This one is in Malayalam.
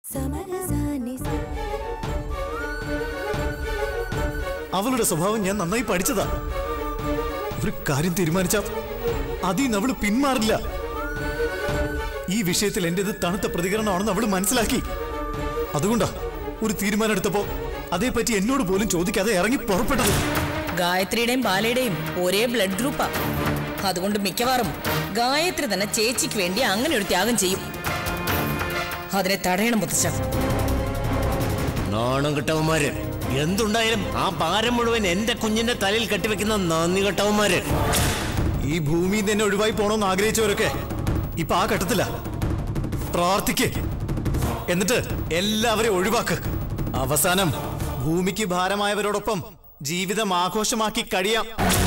അവളുടെ സ്വഭാവം ഞാൻ നന്നായി പഠിച്ചതാ ഒരു കാര്യം തീരുമാനിച്ച അതിന്ന് അവള് പിന്മാറില്ല ഈ വിഷയത്തിൽ എന്റേത് തണുത്ത പ്രതികരണമാണെന്ന് അവള് മനസ്സിലാക്കി അതുകൊണ്ടാ ഒരു തീരുമാനം എടുത്തപ്പോ അതേപ്പറ്റി എന്നോട് പോലും ചോദിക്കാതെ ഇറങ്ങി പുറപ്പെട്ടത് ഗായത്രിയുടെയും ബാലയുടെയും ഒരേ ബ്ലഡ് ഗ്രൂപ്പാ അതുകൊണ്ട് മിക്കവാറും ഗായത്രി തന്നെ ചേച്ചിക്ക് വേണ്ടി അങ്ങനെ ഒരു ത്യാഗം ചെയ്യും അതിനെ തടയണം മുത്തച്ഛ നാണം കെട്ടവന്മാര് എന്തുണ്ടായാലും ആ ഭാരം മുഴുവൻ എന്റെ കുഞ്ഞിന്റെ തലയിൽ കെട്ടിവെക്കുന്ന നന്ദി കെട്ടവന്മാര് ഈ ഭൂമിയിൽ നിന്ന് എന്നെ ഒഴിവായി പോണോന്ന് ആഗ്രഹിച്ചവരൊക്കെ ഇപ്പൊ ആ ഘട്ടത്തില പ്രാർത്ഥിക്ക് എന്നിട്ട് എല്ലാവരെയും ഒഴിവാക്ക് അവസാനം ഭൂമിക്ക് ഭാരമായവരോടൊപ്പം ജീവിതം ആഘോഷമാക്കി കഴിയാം